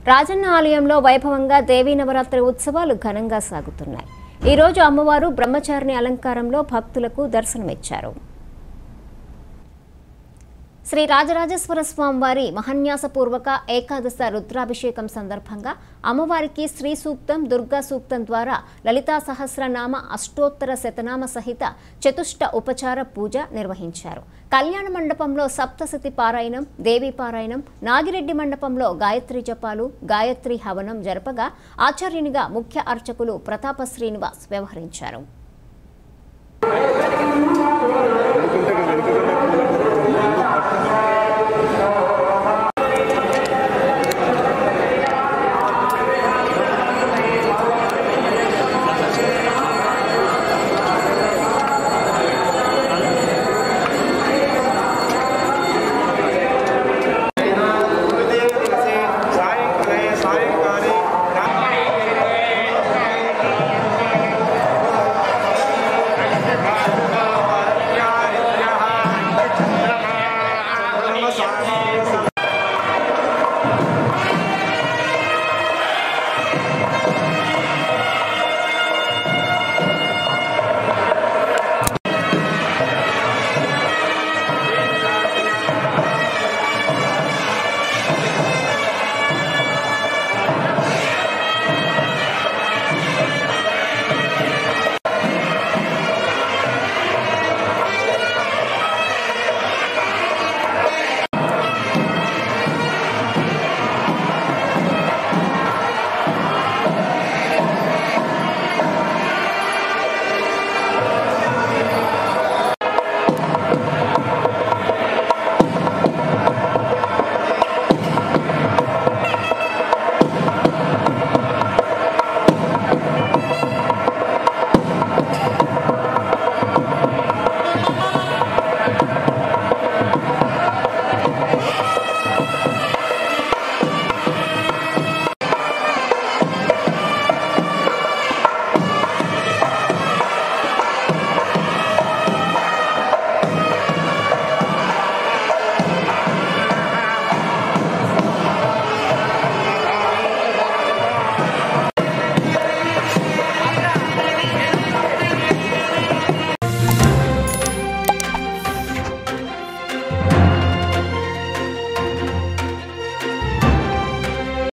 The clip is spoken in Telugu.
రాజన్న ఆలయంలో వైభవంగా దేవీ నవరాత్రి ఉత్సవాలు ఘనంగా సాగుతున్నాయి ఈ రోజు అమ్మవారు బ్రహ్మచారిణి అలంకారంలో భక్తులకు దర్శనమిచ్చారు శ్రీ రాజరాజేశ్వర స్వామి వారి మహన్యాసపూర్వక ఏకాదశ రుద్రాభిషేకం సందర్భంగా అమ్మవారికి శ్రీ సూక్తం దుర్గా సూక్తం ద్వారా లలితా సహస్రనామ అష్టోత్తర శతనామ సహిత చతుష్ట ఉపచార పూజ నిర్వహించారు కళ్యాణ మండపంలో సప్తశతి పారాయణం దేవీ పారాయణం నాగిరెడ్డి మండపంలో గాయత్రి జపాలు గాయత్రి హవనం జరపగా ఆచార్యునిగా ముఖ్య అర్చకులు ప్రతాప శ్రీనివాస్ వ్యవహరించారు వెనుకుంటే వెనుకకుండా